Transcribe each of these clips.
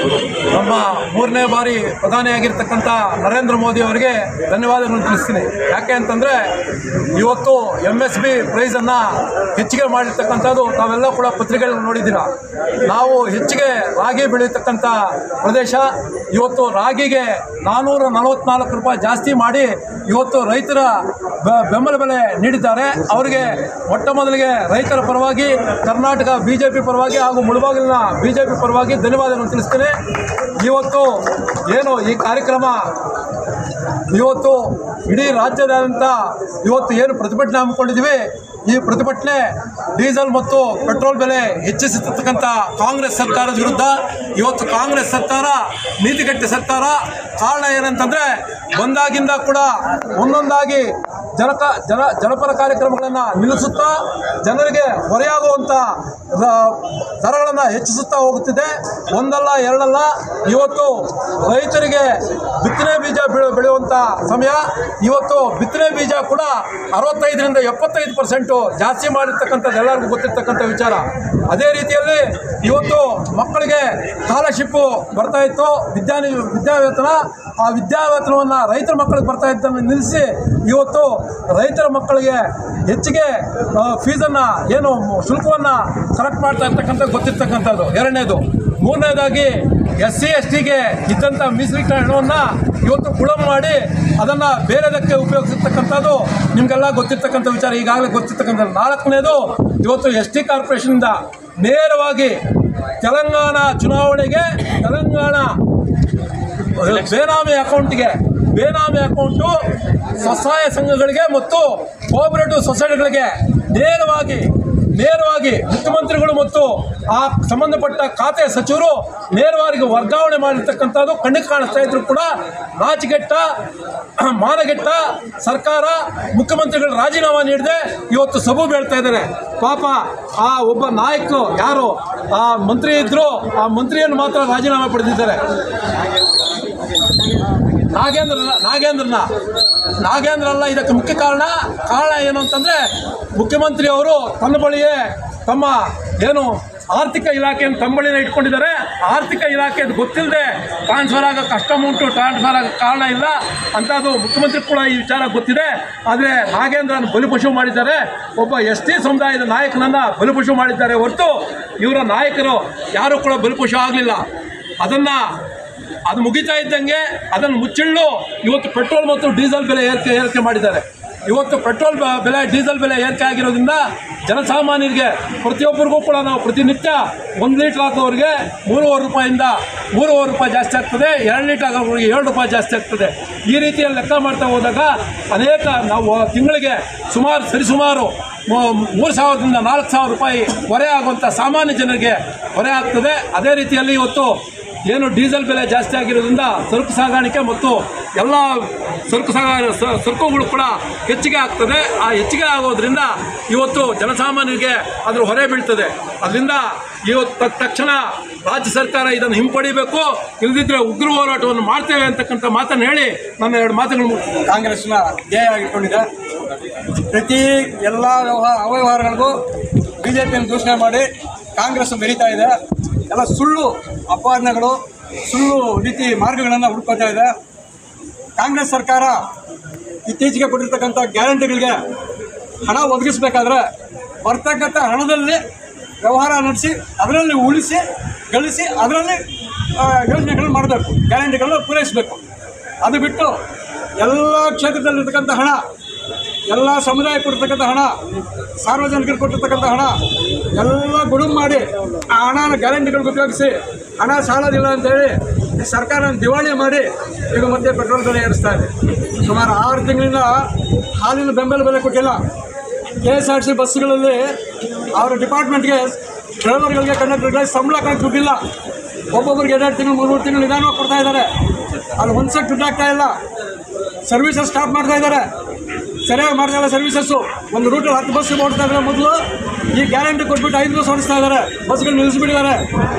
ನಮ್ಮ ಮೂರನೇ ಬಾರಿ ಪ್ರಧಾನಿಯಾಗಿರ್ತಕ್ಕಂಥ ನರೇಂದ್ರ ಮೋದಿ ಅವರಿಗೆ ಧನ್ಯವಾದಗಳನ್ನು ತಿಳಿಸ್ತೀನಿ ಯಾಕೆ ಅಂತಂದರೆ ಇವತ್ತು ಎಮ್ ಎಸ್ ಬಿ ಪ್ರೈಸನ್ನು ಹೆಚ್ಚಿಗೆ ಮಾಡಿರ್ತಕ್ಕಂಥದ್ದು ತಾವೆಲ್ಲ ಕೂಡ ಪತ್ರಿಕೆಗಳನ್ನು ನೋಡಿದ್ದೀರ ನಾವು ಹೆಚ್ಚಿಗೆ ರಾಗಿ ಬೆಳೆಯತಕ್ಕಂಥ ಪ್ರದೇಶ ಇವತ್ತು ರಾಗಿಗೆ ನಾನ್ನೂರ ನಲವತ್ನಾಲ್ಕು ರೂಪಾಯಿ ಜಾಸ್ತಿ ಮಾಡಿ ಇವತ್ತು ರೈತರ ಬೆ- ಬೆಂಬಲ ಬೆಲೆ ನೀಡಿದ್ದಾರೆ ಅವರಿಗೆ ಮೊಟ್ಟ ಮೊದಲಿಗೆ ರೈತರ ಪರವಾಗಿ ಕರ್ನಾಟಕ ಬಿ ಜೆ ಪಿ ಪರವಾಗಿ ಹಾಗೂ ಮುಳುಬಾಗಿಲಿನ ಬಿ ಜೆ ಪಿ ಪರವಾಗಿ ಧನ್ಯವಾದಗಳನ್ನು ತಿಳಿಸ್ತೇನೆ ಇವತ್ತು ಏನು ಈ ಕಾರ್ಯಕ್ರಮ ಇವತ್ತು ಇಡೀ ರಾಜ್ಯದಾದ್ಯಂತ ಇವತ್ತು ಏನು ಪ್ರತಿಭಟನೆ ಹಮ್ಮಿಕೊಂಡಿದ್ದೀವಿ ಈ ಪ್ರತಿಭಟನೆ ಡೀಸೆಲ್ ಮತ್ತು ಪೆಟ್ರೋಲ್ ಬೆಲೆ ಹೆಚ್ಚಿಸಿರ್ತಕ್ಕಂಥ ಕಾಂಗ್ರೆಸ್ ಸರ್ಕಾರದ ವಿರುದ್ಧ ಇವತ್ತು ಕಾಂಗ್ರೆಸ್ ಸರ್ಕಾರ ನೀತಿಗಟ್ಟ ಸರ್ಕಾರ ಕಾರಣ ಏನಂತಂದರೆ ಬಂದಾಗಿಂದ ಕೂಡ ಒಂದೊಂದಾಗಿ ಜನಕ ಜನ ಜನಪರ ಕಾರ್ಯಕ್ರಮಗಳನ್ನು ನಿಲ್ಲಿಸುತ್ತಾ ಜನರಿಗೆ ಹೊರೆಯಾಗುವಂಥ ರ- ದರಗಳನ್ನು ಹೆಚ್ಚಿಸುತ್ತಾ ಹೋಗುತ್ತಿದೆ ಒಂದಲ್ಲ ಎರಡಲ್ಲ ಇವತ್ತು ರೈತರಿಗೆ ಬಿತ್ತನೆ ಬೀಜ ಬೆಳೆ ಬೆಳೆಯುವಂಥ ಸಮಯ ಇವತ್ತು ಬಿತ್ತನೆ ಬೀಜ ಕೂಡ ಅರವತ್ತೈದರಿಂದ ಎಪ್ಪತ್ತೈದು ಪರ್ಸೆಂಟು ಜಾಸ್ತಿ ಮಾಡಿರ್ತಕ್ಕಂಥದ್ದು ಎಲ್ಲರಿಗೂ ಗೊತ್ತಿರ್ತಕ್ಕಂಥ ವಿಚಾರ ಅದೇ ರೀತಿಯಲ್ಲಿ ಇವತ್ತು ಮಕ್ಕಳಿಗೆ ಸ್ಕಾಲರ್ಶಿಪ್ಪು ಬರ್ತಾ ಇತ್ತು ವಿದ್ಯಾ ವಿದ್ಯಾವೇತನ ಆ ವಿದ್ಯಾವೇತನವನ್ನು ರೈತರ ಮಕ್ಕಳಿಗೆ ಬರ್ತಾ ಇದ್ದನ್ನು ನಿಲ್ಲಿಸಿ ಇವತ್ತು ರೈತರ ಮಕ್ಕಳಿಗೆ ಹೆಚ್ಚಿಗೆ ಫೀಸನ್ನು ಏನು ಶುಲ್ಕವನ್ನು ಕರೆಕ್ಟ್ ಮಾಡ್ತಾ ಇರ್ತಕ್ಕಂಥ ಗೊತ್ತಿರ್ತಕ್ಕಂಥದ್ದು ಎರಡನೇದು ಮೂರನೇದಾಗಿ ಎಸ್ ಸಿ ಎಸ್ ಟಿಗೆ ಇದ್ದಂಥ ಮೀಸಲಿಟ್ಟ ಹಣವನ್ನು ಇವತ್ತು ಗುಳಂ ಮಾಡಿ ಅದನ್ನು ಬೇರೆದಕ್ಕೆ ಉಪಯೋಗಿಸಿರ್ತಕ್ಕಂಥದ್ದು ನಿಮಗೆಲ್ಲ ಗೊತ್ತಿರ್ತಕ್ಕಂಥ ವಿಚಾರ ಈಗಾಗಲೇ ಗೊತ್ತಿರ್ತಕ್ಕಂಥದ್ದು ನಾಲ್ಕನೇದು ಇವತ್ತು ಎಸ್ ಟಿ ಕಾರ್ಪೊರೇಷನಿಂದ ನೇರವಾಗಿ ತೆಲಂಗಾಣ ಚುನಾವಣೆಗೆ ತೆಲಂಗಾಣ ಬೇನಾಮಿ ಅಕೌಂಟ್ಗೆ ಬೇನಾಮಿ ಅಕೌಂಟು ಸ್ವಸಹಾಯ ಸಂಘಗಳಿಗೆ ಮತ್ತು ಕೋಆಪರೇಟಿವ್ ಸೊಸೈಟಿಗಳಿಗೆ ನೇರವಾಗಿ ನೇರವಾಗಿ ಮುಖ್ಯಮಂತ್ರಿಗಳು ಮತ್ತು ಆ ಸಂಬಂಧಪಟ್ಟ ಖಾತೆ ಸಚಿವರು ನೇರವಾಗಿ ವರ್ಗಾವಣೆ ಮಾಡಿರ್ತಕ್ಕಂಥದ್ದು ಕಣ್ಣಿಗೆ ಕಾಣಿಸ್ತಾ ಇದ್ರು ಕೂಡ ನಾಚಿಗೆಟ್ಟ ಮಾನಗೆಟ್ಟ ಸರ್ಕಾರ ಮುಖ್ಯಮಂತ್ರಿಗಳು ರಾಜೀನಾಮೆ ನೀಡದೆ ಇವತ್ತು ಸಬು ಬೀಳ್ತಾ ಇದ್ದಾರೆ ಪಾಪ ಆ ಒಬ್ಬ ನಾಯಕರು ಯಾರು ಆ ಮಂತ್ರಿ ಇದ್ರು ಆ ಮಂತ್ರಿಯನ್ನು ಮಾತ್ರ ರಾಜೀನಾಮೆ ಪಡೆದಿದ್ದಾರೆ ನಾಗೇಂದ್ರ ನಾಗೇಂದ್ರನ ನಾಗೇಂದ್ರ ಅಲ್ಲ ಇದಕ್ಕೆ ಮುಖ್ಯ ಕಾರಣ ಕಾರಣ ಏನು ಅಂತಂದರೆ ಮುಖ್ಯಮಂತ್ರಿ ಅವರು ತನ್ನ ಬಳಿಯೇ ತಮ್ಮ ಏನು ಆರ್ಥಿಕ ಇಲಾಖೆಯನ್ನು ತಮ್ಮ ಬಳಿನೇ ಇಟ್ಕೊಂಡಿದ್ದಾರೆ ಆರ್ಥಿಕ ಇಲಾಖೆ ಅದು ಗೊತ್ತಿಲ್ಲದೆ ಟ್ರಾನ್ಸ್ಫರ್ ಆಗೋಕ್ಕೆ ಅಷ್ಟು ಅಮೌಂಟು ಟ್ರಾನ್ಸ್ಫರ್ ಆಗೋಕ್ಕೆ ಕಾರಣ ಇಲ್ಲ ಅಂತ ಅದು ಮುಖ್ಯಮಂತ್ರಿ ಕೂಡ ಈ ವಿಚಾರ ಗೊತ್ತಿದೆ ಆದರೆ ನಾಗೇಂದ್ರನ ಬಲಿಪಶು ಮಾಡಿದ್ದಾರೆ ಒಬ್ಬ ಎಸ್ ಟಿ ಸಮುದಾಯದ ನಾಯಕನನ್ನು ಬಲಿಪಶು ಮಾಡಿದ್ದಾರೆ ಹೊರತು ಇವರ ನಾಯಕರು ಯಾರೂ ಕೂಡ ಬಲಿಪಶು ಆಗಲಿಲ್ಲ ಅದನ್ನು ಅದು ಮುಗಿತಾ ಇದ್ದಂಗೆ ಅದನ್ನು ಮುಚ್ಚಿಳ್ಳು ಇವತ್ತು ಪೆಟ್ರೋಲ್ ಮತ್ತು ಡೀಸೆಲ್ ಬೆಲೆ ಏರಿಕೆ ಏರಿಕೆ ಮಾಡಿದ್ದಾರೆ ಇವತ್ತು ಪೆಟ್ರೋಲ್ ಬ- ಬೆಲೆ ಡೀಸೆಲ್ ಬೆಲೆ ಏರಿಕೆ ಆಗಿರೋದ್ರಿಂದ ಜನಸಾಮಾನ್ಯರಿಗೆ ಪ್ರತಿಯೊಬ್ಬರಿಗೂ ಕೂಡ ನಾವು ಪ್ರತಿನಿತ್ಯ ಒಂದು ಲೀಟ್ರ್ ಹಾಕೋರಿಗೆ ಮೂರುವರೆ ರೂಪಾಯಿಂದ ಮೂರುವರೆ ರೂಪಾಯಿ ಜಾಸ್ತಿ ಆಗ್ತದೆ ಎರಡು ಲೀಟ್ರ್ ಹಾಕೋರಿಗೆ ಏಳು ರೂಪಾಯಿ ಜಾಸ್ತಿ ಆಗ್ತದೆ ಈ ರೀತಿಯಲ್ಲಿ ಲೆಕ್ಕ ಮಾಡ್ತಾ ಹೋದಾಗ ಅನೇಕ ನಾವು ತಿಂಗಳಿಗೆ ಸುಮಾರು ಸರಿಸುಮಾರು ಮೂ- ಮೂರು ಸಾವಿರದಿಂದ ನಾಲ್ಕು ಸಾವಿರ ರೂಪಾಯಿ ಹೊರೆ ಆಗುವಂಥ ಸಾಮಾನ್ಯ ಜನರಿಗೆ ಹೊರೆ ಆಗ್ತದೆ ಅದೇ ರೀತಿಯಲ್ಲಿ ಇವತ್ತು ಏನು ಡೀಸೆಲ್ ಬೆಲೆ ಜಾಸ್ತಿ ಆಗಿರೋದ್ರಿಂದ ಸರಕು ಸಾಗಾಣಿಕೆ ಮತ್ತು ಎಲ್ಲ ಸರಕು ಸಾಗ ಸ- ಸರಕುಗಳು ಕೂಡ ಹೆಚ್ಚಿಗೆ ಆಗ್ತದೆ ಆ ಹೆಚ್ಚಿಗೆ ಆಗೋದ್ರಿಂದ ಇವತ್ತು ಜನಸಾಮಾನ್ಯರಿಗೆ ಅದರ ಹೊರೆ ಬೀಳ್ತದೆ ಅದರಿಂದ ಇವತ್ತು ತ- ತಕ್ಷಣ ರಾಜ್ಯ ಸರ್ಕಾರ ಇದನ್ನು ಹಿಂಪಡಿಬೇಕು ಇಲ್ಲದಿದ್ದರೆ ಉಗ್ರ ಹೋರಾಟವನ್ನು ಮಾಡ್ತೇವೆ ಅಂತಕ್ಕಂಥ ಮಾತನ್ನು ಹೇಳಿ ನನ್ನ ಎರಡು ಮಾತುಗಳು ಮುಗಿಸ್ತೇನೆ. ಕಾಂಗ್ರೆಸ್ನ ಧ್ಯೇಯ ಆಗಿಟ್ಕೊಂಡಿದೆ ಪ್ರತಿ ಎಲ್ಲ ವ್ಯವಹಾರ ಅವ್ಯವಹಾರಗಳಿಗೂ ಬಿ ಜೆ ಪಿಯನ್ನು ದೂಷಣೆ ಮಾಡಿ ಕಾಂಗ್ರೆಸ್ ಬೆರೀತಾ ಇದೆ ಎಲ್ಲ ಸುಳ್ಳು ಅಪವಾದನೆಗಳು ಸುಳ್ಳು ರೀತಿ ಮಾರ್ಗಗಳನ್ನು ಹುಡುಕೋತಾ ಇದೆ ಕಾಂಗ್ರೆಸ್ ಸರ್ಕಾರ ಇತ್ತೀಚೆಗೆ ಕೊಟ್ಟಿರ್ತಕ್ಕಂಥ ಗ್ಯಾರಂಟಿಗಳಿಗೆ ಹಣ ಒದಗಿಸ್ಬೇಕಾದ್ರೆ ಬರ್ತಕ್ಕಂಥ ಹಣದಲ್ಲಿ ವ್ಯವಹಾರ ನಡೆಸಿ ಅದರಲ್ಲಿ ಉಳಿಸಿ ಗಳಿಸಿ ಅದರಲ್ಲಿ ಯೋಜನೆಗಳನ್ನ ಮಾಡಬೇಕು ಗ್ಯಾರಂಟಿಗಳನ್ನ ಪೂರೈಸಬೇಕು ಅದು ಬಿಟ್ಟು ಎಲ್ಲ ಕ್ಷೇತ್ರದಲ್ಲಿರ್ತಕ್ಕಂಥ ಹಣ ಎಲ್ಲ ಸಮುದಾಯ ಕೊಟ್ಟಿರ್ತಕ್ಕಂಥ ಹಣ ಸಾರ್ವಜನಿಕರು ಕೊಟ್ಟಿರ್ತಕ್ಕಂಥ ಹಣ ಎಲ್ಲ ಗುಡುಂ ಮಾಡಿ ಆ ಹಣನ ಗ್ಯಾರಂಟಿಗಳಿಗೆ ಉಪಯೋಗಿಸಿ ಹಣ ಸಾಲೋದಿಲ್ಲ ಅಂತೇಳಿ ಈ ಸರ್ಕಾರ ದಿವಾಳಿ ಮಾಡಿ ಈಗ ಮತ್ತೆ ಪೆಟ್ರೋಲ್ ಬೆಲೆ ಏರಿಸ್ತಾ ಇದೆ ಸುಮಾರು ಆರು ತಿಂಗಳಿಂದ ಹಾಲಿನ ಬೆಂಬಲ ಬೆಲೆ ಕೊಟ್ಟಿಲ್ಲ ಕೆ ಎಸ್ ಆರ್ ಸಿ ಬಸ್ಸುಗಳಲ್ಲಿ ಅವರ ಡಿಪಾರ್ಟ್ಮೆಂಟ್ಗೆ ಡ್ರೈವರ್ಗಳಿಗೆ ಕಂಡಕ್ಟರ್ಗಳಿಗೆ ಸಂಬಳ ಕಣಕ್ಕೆ ದುಡ್ಡಿಲ್ಲ ಒಬ್ಬೊಬ್ಬರಿಗೆ ಎರಡೆರಡು ತಿಂಗಳು ಮೂರು ಮೂರು ತಿಂಗಳು ನಿಧಾನವಾಗಿ ಕೊಡ್ತಾ ಇದ್ದಾರೆ ಅಲ್ಲಿ ಒಂದು ಸೆಟ್ ದುಡ್ಡು ಆಗ್ತಾ ಇಲ್ಲ ಸರ್ವಿಸಸ್ ಸ್ಟಾಪ್ ಮಾಡ್ತಾ ಇದ್ದಾರೆ ಸರಿಯಾಗಿ ಮಾಡ್ತಾ ಇಲ್ಲ ಸರ್ವಿಸಸ್ಸು ಒಂದು ರೂಟಲ್ಲಿ ಹತ್ತು ಬಸ್ ಓಡ್ತಾ ಇದ್ದಾರೆ ಮೊದಲು ಈ ಗ್ಯಾರಂಟಿ ಕೊಟ್ಬಿಟ್ಟು ಐದು ಬಸ್ ಓಡಿಸ್ತಾ ಇದ್ದಾರೆ ಬಸ್ಗಳು ನಿಲ್ಲಿಸ್ಬಿಟ್ಟಿದ್ದಾರೆ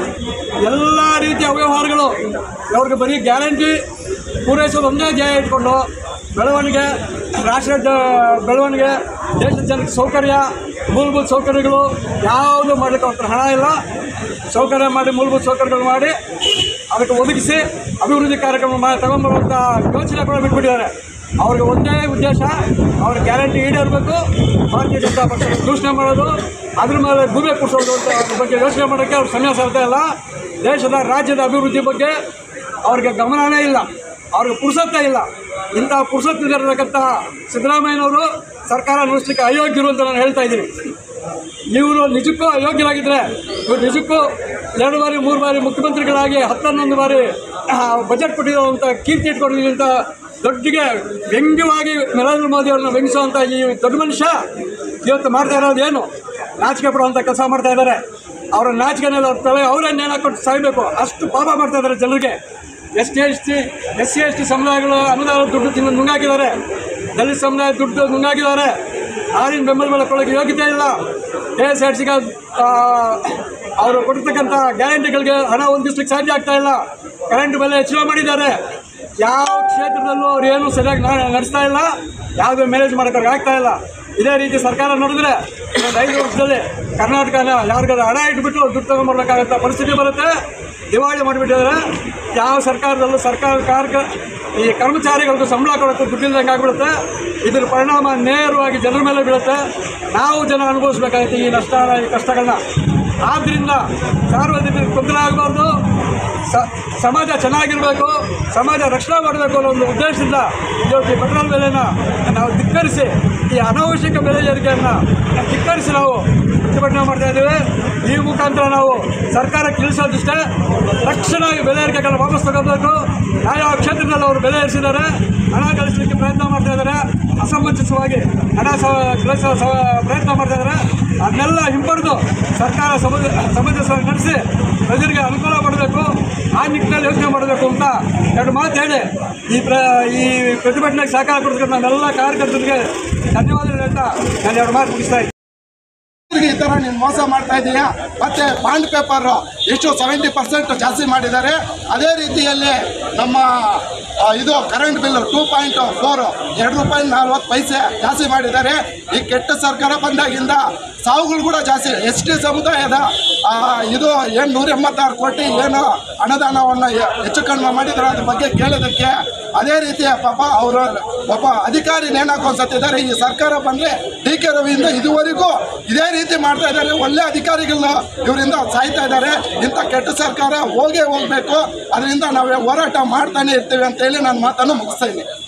ಎಲ್ಲ ರೀತಿಯ ಅವ್ಯವಹಾರಗಳು ಅವ್ರಿಗೆ ಬರೀ ಗ್ಯಾರಂಟಿ ಪೂರೈಸೋದು ಒಂದೇ ಧ್ಯೇಯ ಇಟ್ಕೊಂಡು ಬೆಳವಣಿಗೆ ರಾಷ್ಟ್ರದ ಬೆಳವಣಿಗೆ ದೇಶದ ಜನಕ್ಕೆ ಸೌಕರ್ಯ ಮೂಲಭೂತ ಸೌಕರ್ಯಗಳು ಯಾವುದು ಮಾಡಲಿಕ್ಕೆ ಅವ್ರ ಹತ್ರ ಹಣ ಇಲ್ಲ ಸೌಕರ್ಯ ಮಾಡಿ ಮೂಲಭೂತ ಸೌಕರ್ಯಗಳು ಮಾಡಿ ಅದಕ್ಕೆ ಒದಗಿಸಿ ಅಭಿವೃದ್ಧಿ ಕಾರ್ಯಕ್ರಮ ಮಾ ತಗೊಂಡ್ಬರುವಂಥ ಯೋಚನೆ ಕೂಡ ಬಿಟ್ಬಿಟ್ಟಿದ್ದಾರೆ ಅವ್ರಿಗೆ ಒಂದೇ ಉದ್ದೇಶ ಅವ್ರ ಗ್ಯಾರಂಟಿ ಈಡೇರಬೇಕು ಭಾರತೀಯ ಜನತಾ ಪಕ್ಷ ದೂಷಣೆ ಮಾಡೋದು ಅದ್ರ ಮೇಲೆ ಗೂಬೆ ಕೂರಿಸೋದು ಅಂತ ಅದ್ರ ಬಗ್ಗೆ ಯೋಚನೆ ಮಾಡೋಕ್ಕೆ ಅವ್ರು ಸಮಯ ಸಾಲ್ತಾ ಇಲ್ಲ ದೇಶದ ರಾಜ್ಯದ ಅಭಿವೃದ್ಧಿ ಬಗ್ಗೆ ಅವ್ರಿಗೆ ಗಮನನೇ ಇಲ್ಲ ಅವ್ರಿಗೆ ಪುರುಸತ್ತೇ ಇಲ್ಲ ಇಂಥ ಪುರುಸತ್ತಿರತಕ್ಕಂಥ ಸಿದ್ದರಾಮಯ್ಯನವರು ಸರ್ಕಾರ ನಡೆಸಲಿಕ್ಕೆ ಅಯೋಗ್ಯರು ಅಂತ ನಾನು ಹೇಳ್ತಾ ಇದ್ದೀನಿ ಇವರು ನಿಜಕ್ಕೂ ಅಯೋಗ್ಯರಾಗಿದ್ದರೆ ಇವರು ನಿಜಕ್ಕೂ ಎರಡು ಬಾರಿ ಮೂರು ಬಾರಿ ಮುಖ್ಯಮಂತ್ರಿಗಳಾಗಿ ಹತ್ತನ್ನೊಂದು ಬಾರಿ ಆ, ಬಜೆಟ್ ಕೊಟ್ಟಿರುವಂಥ ಕೀರ್ತಿ ಇಟ್ಕೊಂಡಿದ್ದಂಥ ದೊಡ್ಡಗೆ ವ್ಯಂಗ್ಯವಾಗಿ ನರೇಂದ್ರ ಮೋದಿ ಅವ್ರನ್ನ ವ್ಯಂಗಿಸುವಂಥ ಈ ದೊಡ್ಡ ಮನುಷ್ಯ ಇವತ್ತು ಮಾಡ್ತಾ ಇರೋದು ಏನು ನಾಚಿಕೆ ಪಡುವಂಥ ಕೆಲಸ ಮಾಡ್ತಾ ಇದ್ದಾರೆ ಅವರ ನಾಚಿಕೆನಲ್ಲಿ ಅವ್ರ ತಲೆ ಅವರೇ ನೇಣಾಕೊಟ್ಟು ಸಾಯಬೇಕು ಅಷ್ಟು ಪಾಪ ಮಾಡ್ತಾ ಇದ್ದಾರೆ ಜನರಿಗೆ S T S T S C S T ಸಮುದಾಯಗಳು ಅನುದಾನ ದುಡ್ಡು ತಿನ್ನು ನುಂಗಾಕಿದ್ದಾರೆ ದಲಿತ ಸಮುದಾಯ ದುಡ್ಡು ನುಂಗಾಕಿದ್ದಾರೆ ಆರಿನ ಬೆಂಬಲ ಬೆಲೆ ಕೊಡೋಕ್ಕೆ ಯೋಗ್ಯತೆ ಇಲ್ಲ ಕೆ ಎಸ್ ಆರ್ ಸಿಗೆ ಅವರು ಕೊಟ್ಟಿರ್ತಕ್ಕಂಥ ಗ್ಯಾರಂಟಿಗಳಿಗೆ ಹಣ ಹೊಂದಿಸ್ಲಿಕ್ಕೆ ಸಾಧ್ಯ ಆಗ್ತಾ ಇಲ್ಲ ಕರೆಂಟ್ ಬೆಲೆ ಹೆಚ್ಚಳ ಮಾಡಿದ್ದಾರೆ ಯಾವ ಕ್ಷೇತ್ರದಲ್ಲೂ ಅವ್ರು ಏನು ಸರಿಯಾಗಿ ನ- ನಡೆಸ್ತಾ ಇಲ್ಲ ಯಾವುದೇ ಮ್ಯಾನೇಜ್ ಮಾಡೋಕ್ಕೆ ಆಗ್ತಾ ಇಲ್ಲ ಇದೇ ರೀತಿ ಸರ್ಕಾರ ನೋಡಿದ್ರೆ ಇನ್ನೊಂದು ಐದು ವರ್ಷದಲ್ಲಿ ಕರ್ನಾಟಕನ ಯಾರಿಗಾದ್ರು ಹಣ ಇಟ್ಬಿಟ್ಟು ದುಡ್ಡು ತಗೊಂಡ್ಬರ್ಬೇಕಾಗಂಥ ಪರಿಸ್ಥಿತಿ ಬರುತ್ತೆ ದಿವಾಳಿ ಮಾಡಿಬಿಟ್ಟಿದ್ದಾರೆ ಯಾವ ಸರ್ಕಾರದಲ್ಲೂ ಸರ್ಕಾರ ಕಾರ್ಕ ಈ ಕರ್ಮಚಾರಿಗಳಿಗೂ ಸಂಬಳ ಕೊಡೋಕ್ಕೆ ದುಡ್ಡಿಲ್ದಂಗೆ ಆಗ್ಬಿಡುತ್ತೆ ಇದ್ರ ಪರಿಣಾಮ ನೇರವಾಗಿ ಜನರ ಮೇಲೆ ಬೀಳುತ್ತೆ ನಾವು ಜನ ಅನುಭವಿಸ್ಬೇಕಾಗುತ್ತೆ ಈ ನಷ್ಟ ಈ ಕಷ್ಟಗಳನ್ನ ಆದ್ದರಿಂದ ಸಾರ್ವಜನಿಕರಿಗೆ ತೊಂದರೆ ಆಗಬಾರ್ದು ಸ- ಸಮಾಜ ಚೆನ್ನಾಗಿರಬೇಕು ಸಮಾಜ ರಕ್ಷಣೆ ಮಾಡಬೇಕು ಅನ್ನೋ ಒಂದು ಉದ್ದೇಶದಿಂದ ಇವತ್ತು ಈ ಪೆಟ್ರೋಲ್ ಬೆಲೆನ ನಾವು ಧಿಕ್ಕರಿಸಿ ಈ ಅನಾವಶ್ಯಕ ಬೆಲೆ ಏರಿಕೆಯನ್ನು ಧಿಕ್ಕರಿಸಿ ನಾವು ಪ್ರತಿಭಟನೆ ಮಾಡ್ತಾ ಇದ್ದೇವೆ ಈ ಮುಖಾಂತರ ನಾವು ಸರ್ಕಾರಕ್ಕೆ ತಿಳಿಸೋದಿಷ್ಟೇ ತಕ್ಷಣ ಈ ಬೆಲೆ ಏರಿಕೆಗಳನ್ನ ವಾಪಸ್ ತಗೋಬೇಕು ಯಾವ ಕ್ಷೇತ್ರದಲ್ಲಿ ಅವರು ಬೆಲೆ ಏರಿಸಿದ್ದಾರೆ ಹಣ ಗಳಿಸಲಿಕ್ಕೆ ಪ್ರಯತ್ನ ಮಾಡ್ತಾ ಇದ್ದಾರೆ ಅಸಮಂಜಸವಾಗಿ ಹಣ ಸ ಗಳಿಸೋ ಸ ಪ್ರಯತ್ನ ಮಾಡ್ತಾ ಇದ್ದಾರೆ ಅದನ್ನೆಲ್ಲ ಹಿಂಪಡೆದು ಸರ್ಕಾರ ಸಮಂಜ ಸಮಂಜಸವಾಗಿ ನಡೆಸಿ ಪ್ರಜರಿಗೆ ಅನುಕೂಲ ಮಾಡಬೇಕು ಆ ನಿಟ್ಟಿನಲ್ಲಿ ಯೋಚನೆ ಮಾಡಬೇಕು ಅಂತ ಎರಡು ಮಾತು ಹೇಳಿ ಈ ಪ್ರ ಈ ಪ್ರತಿಭಟನೆಗೆ ಸಹಕಾರ ಕೊಡ್ತಕ್ಕಂಥ ನಮ್ಮೆಲ್ಲ ಕಾರ್ಯಕರ್ತರಿಗೆ ಧನ್ಯವಾದಗಳು ಹೇಳ್ತಾ ನಾನು ಎರಡು ಮಾತು ಮುಗಿಸ್ತಾ ಇದ್ದೀನಿ ಈ ತರ ನೀನು ಮೋಸ ಮಾಡ್ತಾ ಇದೀಯಾ ಮತ್ತೆ ಬಾಂಡ್ ಪೇಪರ್ ಎಷ್ಟು ಸೆವೆಂಟಿ ಪರ್ಸೆಂಟ್ ಜಾಸ್ತಿ ಮಾಡಿದ್ದಾರೆ ಅದೇ ರೀತಿಯಲ್ಲಿ ನಮ್ಮ ಆ, ಇದು current bill two point four ಎರಡು ರೂಪಾಯಿ ನಲ್ವತ್ತು ಪೈಸೆ ಜಾಸ್ತಿ ಮಾಡಿದ್ದಾರೆ ಈ ಕೆಟ್ಟ ಸರ್ಕಾರ ಬಂದಾಗಿಂದ ಸಾವುಗಳು ಕೂಡ ಜಾಸ್ತಿ ಎಸ್ ಟಿ ಸಮುದಾಯದ ಆ, ಇದು ಏನು ನೂರ ಎಂಬತ್ತಾರು ಕೋಟಿ ಏನು ಅನುದಾನವನ್ನು ಹೆ- ಹೆಚ್ಚು ಕಡಿಮೆ ಮಾಡಿದ್ದಾರೆ ಅದ್ರ ಬಗ್ಗೆ ಕೇಳೋದಕ್ಕೆ ಅದೇ ರೀತಿಯ ಪಾಪ ಅವರು ಒಬ್ಬ ಅಧಿಕಾರಿ ನೇಣಾಕೊಂಡ್ಸತ್ತಿದ್ದಾರೆ ಈ ಸರ್ಕಾರ ಬಂದರೆ ಡಿ ಕೆ ರವಿಯಿಂದ ಇದುವರೆಗೂ ಇದೇ ರೀತಿ ಮಾಡ್ತಾ ಇದ್ದಾರೆ ಒಳ್ಳೆ ಅಧಿಕಾರಿಗಳನ್ನ ಇವರಿಂದ ಸಾಯ್ತಾ ಇದ್ದಾರೆ ಇಂಥ ಕೆಟ್ಟ ಸರ್ಕಾರ ಹೋಗೇ ಹೋಗಬೇಕು ಅದರಿಂದ ನಾವು ಹೋರಾಟ ಮಾಡ್ತಾನೆ ಇರ್ತೀವಿ ಅಂತೇಳಿ ನಾನು ಮಾತನ್ನು ಮುಗಿಸ್ತಾ ಇದ್ದೀನಿ